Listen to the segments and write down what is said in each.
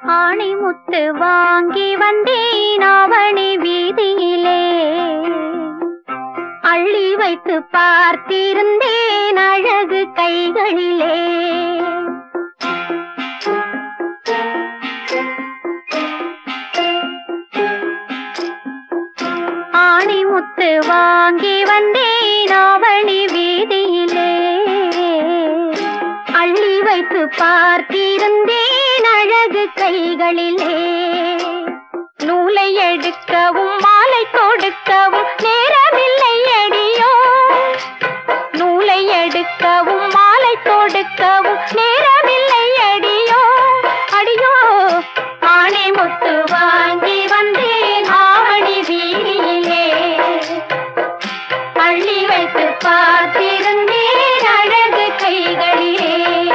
ஆணிமுத்து வாங்கி வந்தேன் ஆவணி வீதியிலே அள்ளி வைத்து பார்த்திருந்தேன் அழகு கைகளிலே ஆணிமுத்து வாங்கி வந்தேன் ஆவணி வீதியிலே அள்ளி வைத்து பார்த்திருந்தேன் அழகு கைகளிலே நூலை எடுக்கவும் மாலை கொடுக்கவும் நேரமில்லை அடியோ நூலை எடுக்கவும் மாலை கொடுக்கவும் நேரமில்லை அடியோ அடியோ ஆணை முத்து வாங்கி வந்தேன் ஆவணி வீதியிலே அள்ளி வைத்து பார்த்திருந்தேன் அழகு கைகளிலே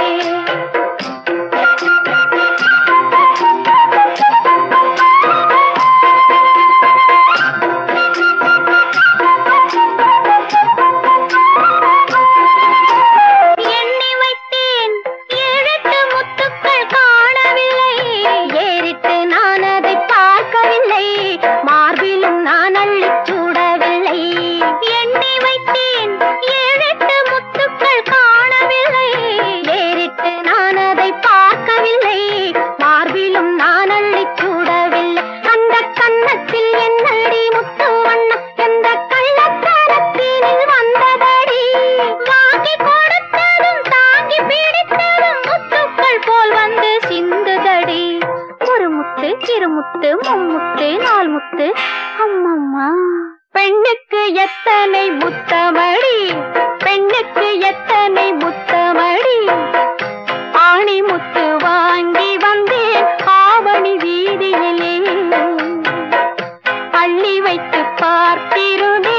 எண்ணி வைத்தேன் ஏழெட்டு முத்துக்கள் காணவில்லை ஏறிட்டு நான் அதை பார்க்கவில்லை மார்பிலும் நான் அள்ளிச் சூடவில்லை எண்ணி வைத்தேன் ஏழெட்டு முத்துக்கள் காணவில்லை ஏறிட்டு நான் அதை பார்க்கவில்லை மார்பிலும் நான் அள்ளிச் சூடவில்லை அந்த கன்னத்தில் என்னடி முத்து வண்ணம் எந்த கள்ளத்தனத்தினில் வந்ததடி வாங்கி கொடுத்ததும் தாங்கி பிடித்ததும் முத்துக்கள் போல் வந்து சிந்துதடி ஒரு முத்து இரு முத்து மும்முத்து நால் முத்து அம்மம்மா பெண்ணுக்கு எத்தனை முத்தமடி பெண்ணுக்கு எத்தனை முத்தமடி ஆணி முத்து வாங்கி வந்தேன் ஆவணி வீதியிலே அள்ளி வைத்து பார்த்திருந்தே